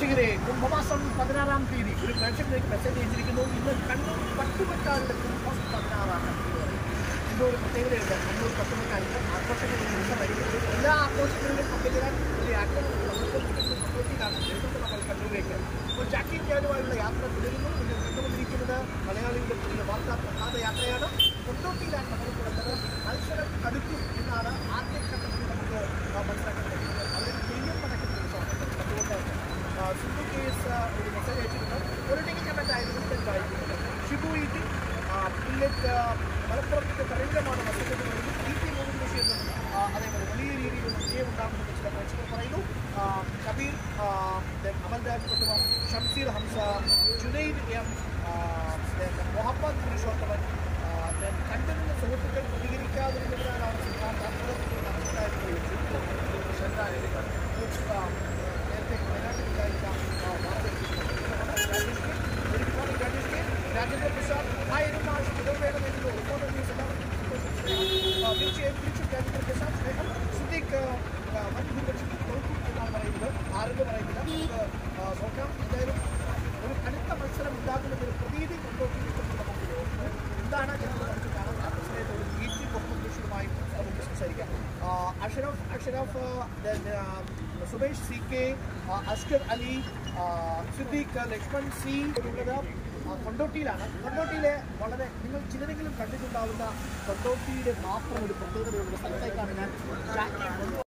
പ്രേക്ഷകരെ കുംഭമാസം പതിനാറാം തീയതി ഒരു പ്രേക്ഷകർക്ക് മെസ്സേജ് അയച്ചിരിക്കുന്നു ഇന്ന് കണ്ണൂർ പട്ടുമക്കാരുടെ കുംഭം പതിനാറാം തീയതി എന്തോ ഒരു പ്രത്യേകതയുണ്ട് കണ്ണൂർ പട്ടുമക്കാരുടെ ആഘോഷങ്ങൾ ദിവസമായിരിക്കും എല്ലാ ആഘോഷങ്ങളിലും പങ്കുചേരാൻ ഒരു ആഗ്രഹം നമ്മൾക്കൊത്തിലാണ് നേതൃത്വം നമ്മൾ കണ്ണൂരിലേക്ക് അപ്പോൾ ജാക്കി ഞാനുമായുള്ള യാത്ര തുടരുന്നു ഇത് കണ്ടുകൊണ്ടിരിക്കുന്നത് മലയാളികളുടെ പുതിയ വാർത്താ പ്രഭാത യാത്രയാണ് കൊണ്ടോട്ടിയിലാണ് നമ്മൾ തുടങ്ങുന്നത് മത്സരം കടുക്കും എന്നാണ് ആദ്യഘട്ടത്തിൽ നമുക്ക് ആ, മനസ്സിലാക്കാൻ കഴിയുന്നത് അതിൽ തെയ്യം നടക്കുന്ന ദിവസമാണ് അതുകൊണ്ട് ആ, സിന്ധു കേസ് ഒരു മെസ്സേജ് അയച്ചിട്ടുണ്ട് ഒരു ടിക്കറ്റ് കമന്റ് ആയിരുന്നു ഞാൻ വായിക്കുന്നത് ഷിബു ഈറ്റി പില്ലറ്റ് മലപ്പുറത്തിന്റെ തരംഗമാണ് മത്സരത്തിൽ പറയുന്നത് ഇ ടി മോഹൻ ബഷീർ എന്നും ആ, അതേപോലെ വലിയ രീതിയിലുള്ള വിജയം ഉണ്ടാകുമെന്ന് ചില പ്രേക്ഷകർ പറയുന്നു ആ, കബീർ ആ, then അമൽരാജ് കൊട്ടുവ ഷംസീർ ഹംസ ജുനൈദ് എം ആ, then മുഹമ്മദ് പുരുഷോത്തമൻ ആ, then കണ്ടിരുന്ന സുഹൃത്തുക്കൾ പ്രതികരിക്കാതിരുന്നതിനാലാണ് സിദ്ധാർത്ഥ അത്തരത്തിൽ നടപ്പിലാക്കി ശ്രദ്ധാരംഗങ്ങൾ നേരത്തെ വയനാട്ടിലുണ്ടായിരുന്ന ആ, വാർത്തകൾ രാജേന്ദ്ര പ്രസാദ് ആയിരം മാഷ് ഇടവേണമെന്ന് റിപ്പോർട്ടർ ന്യൂസ് എല്ലാവർക്കും തീർച്ചയായും തിരിച്ചും രാജേന്ദ്ര പ്രസാദ് സ്നേഹം സിദ്ദീഖ് മറ്റു ഭൂരിപക്ഷം തോൽക്കും എന്നാണ് പറയുന്നത് ആരെന്ന് പറയുന്നില്ല നമുക്ക് ആ, നോക്കാം എന്തായാലും ഒരു കടുത്ത മത്സരം ഉണ്ടാകുമെന്നൊരു പ്രതീതി കൊണ്ടുപോയിട്ട് നമുക്ക് തോന്നുന്നു എന്താണ് എന്ന് നമുക്ക് കാണാം ആ പ്രശ്നത്തെ ഒരു ഈറ്റി കോമ്പറ്റീഷനുമായി നമുക്ക് സംസാരിക്കാം ആ, അഷറഫ് അഷറഫ് then, ആ, സുബേഷ് സി കെ ആ, അസ്കർ അലി ആ, സിദ്ദീഖ് ലക്ഷ്മൺ സി ഉള്ളത് ആ, കൊണ്ടോട്ടിയിലാണ് കൊണ്ടോട്ടിയിലെ വളരെ നിങ്ങൾ ചിലരെങ്കിലും കണ്ടിട്ടുണ്ടാവുന്ന കൊണ്ടോട്ടിയുടെ മാത്രം ഒരു പ്രത്യേകതയുള്ള സ്ഥലത്തേക്കാണ് ഞാൻ ജാക്കി കൊണ്ടുപോകുന്നത്